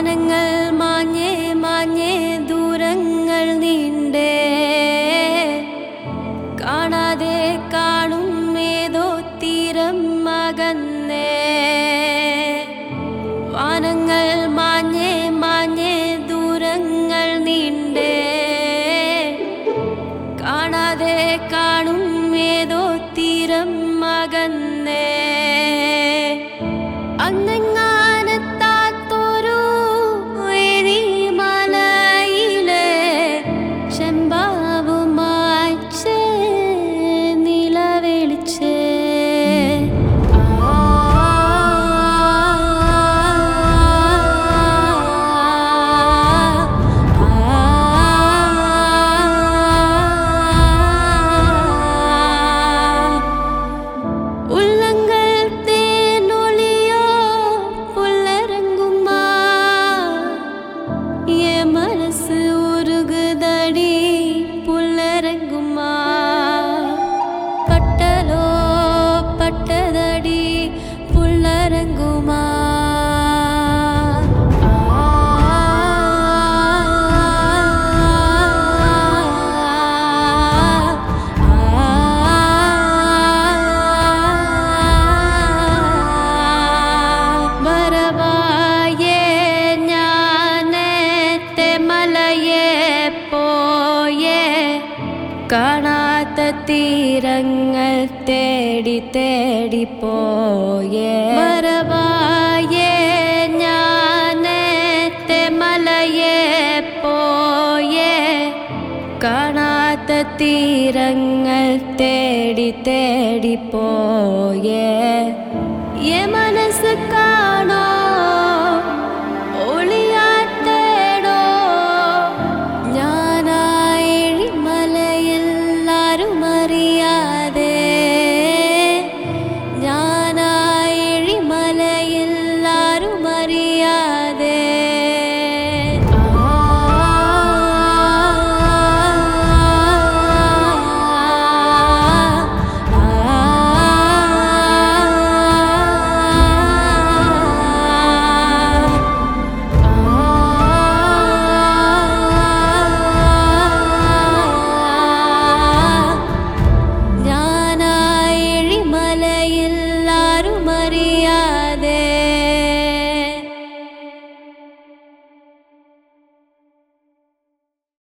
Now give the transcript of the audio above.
വാനങ്ങൾ മാഞ്ഞേ മാഞ്ഞേ ദൂരങ്ങൾ നീണ്ടേ കാണാതെ കാണും ഏതോ തീരം അകന്നേ വാനങ്ങൾ മാഞ്ഞേ മാഞ്ഞേ ദൂരങ്ങൾ നീണ്ടേ കാണാതെ കാണും ഏതോ തീരം അകന്നേ അന്നെങ്ങാനത്താത്തൊരു എഴിമലയിലെ ചെമ്പാവുമായ്ച്ച് നിലവിളിച്ച് உள்ளங்கள் தேனொளியோ புல்லரங்குமா என் மனசு உருகுதடி புல்லரங்குமா பட்டலோ பட்டதடி புல்லரங்குமா വരവായേ ഞാനത്തെ മലയെ പോയേ കാണാത്ത തീരങ്ങൾ തേടി തേടി പോയേ വരവായേ ഞാനത്തെ മലയെ പോയേ കാണാത്ത തീരങ്ങൾ തേടി തേടി പോയേ